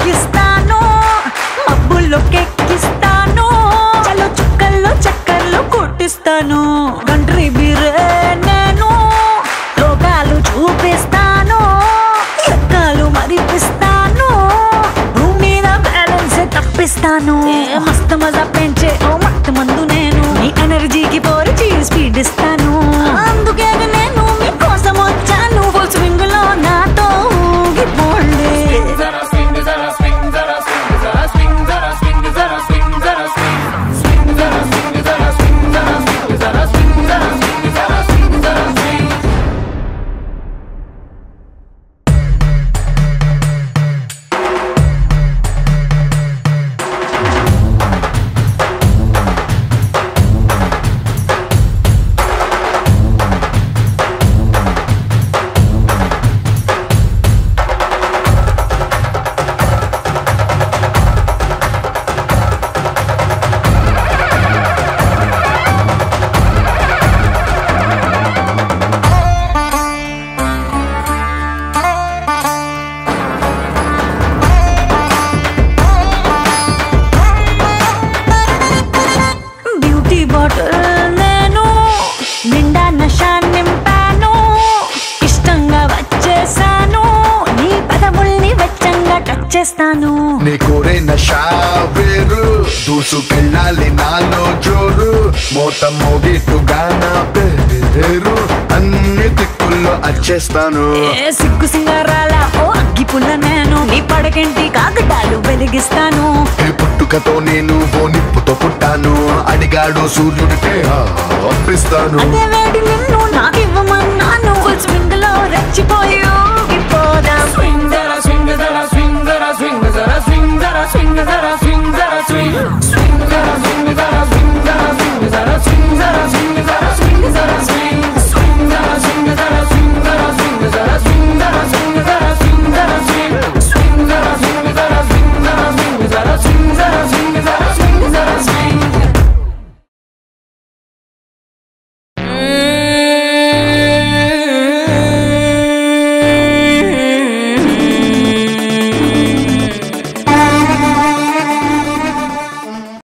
ఎక్కిస్తాను మబ్బుల్లో కెక్కిస్తాను చలో చుక్కల్లో చక్కర్లు కొట్టిస్తాను కంట్రీ బీరే నేను లోకాలు చూపిస్తాను ఎక్కాలు మరిపిస్తాను భూమి మీద బ్యాలెన్స్ తప్పిస్తాను ఏ మస్తు మజా పెంచే ఓ మత్తు మందు నేను మీ ఎనర్జీకి పోరిచి స్పీడ్ ఇస్తాను అందుకే నేను మీకోసం వచ్చాను ఫుల్ స్వింగ్ లో నాతో ఊగిపోండి బ్యూటీ బాటిల్ నేను నిండా నష నింపాను ఇష్టంగా వచ్చేసాను నీ పదముల్ని వెచ్చంగా టచ్ చేస్తాను నీ కోరే నషా వేరు దూసుకెళ్ళాలి నాలో జోరు మోత మోగిట్టుగానా పేరు అన్ని దిక్కుల్లో అచ్చేస్తాను ఏ సిగ్గు సింగారాల ఓ అగ్గి పుల్ల నేను నీ పడకంటి కాకటాలు వెలిగిస్తాను ఏ పుట్టుకతో నేను ఓ నిప్పుతో పుట్టాను అడిగాడు సూర్యుడికే ఆ, అప్పిస్తాను అదే వేడి నిన్ను నాకివ్వమన్నాను ఫుల్ స్వింగ్ లో రెచ్చిపోయి ఊగిపోదాం Swing, zara, swing, zara, swing, zara, swing, zara, swing, zara, swing, zara,